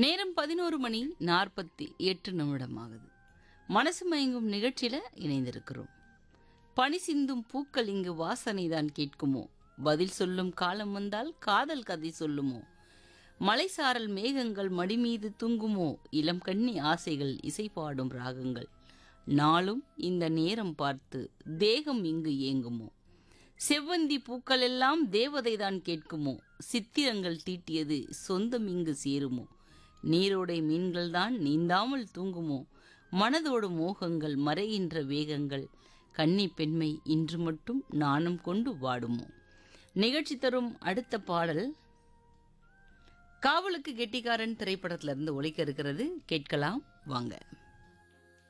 நேரம் பதினோரு மணி நாற்பத்தி எட்டு நிமிடம் ஆகுது மனசு மயங்கும் நிகழ்ச்சியில இணைந்திருக்கிறோம் பனி சிந்தும் பூக்கள் இங்கு வாசனை தான் கேட்குமோ பதில் சொல்லும் காலம் வந்தால் காதல் கதை சொல்லுமோ மலைசாரல் மேகங்கள் மடி மீது தூங்குமோ இளம் கண்ணி ஆசைகள் இசை பாடும் ராகங்கள் நாளும் இந்த நேரம் பார்த்து தேகம் இங்கு ஏங்குமோ செவ்வந்தி பூக்கள் எல்லாம் தேவதை தான் கேட்குமோ சித்திரங்கள் தீட்டியது சொந்தம் இங்கு சேருமோ நீரோடை மீன்கள் தான் நீந்தாமல் தூங்குமோ மனதோடு மோகங்கள் மறைகின்ற வேகங்கள் கன்னி பெண்மை இன்று மட்டும் நாணம் கொண்டு வாடுமோ நிகழ்ச்சி தரும் அடுத்த பாடல் காவலுக்கு கெட்டிக்காரன் திரைப்படத்திலிருந்து ஒலிக்க இருக்கிறது கேட்கலாம் வாங்க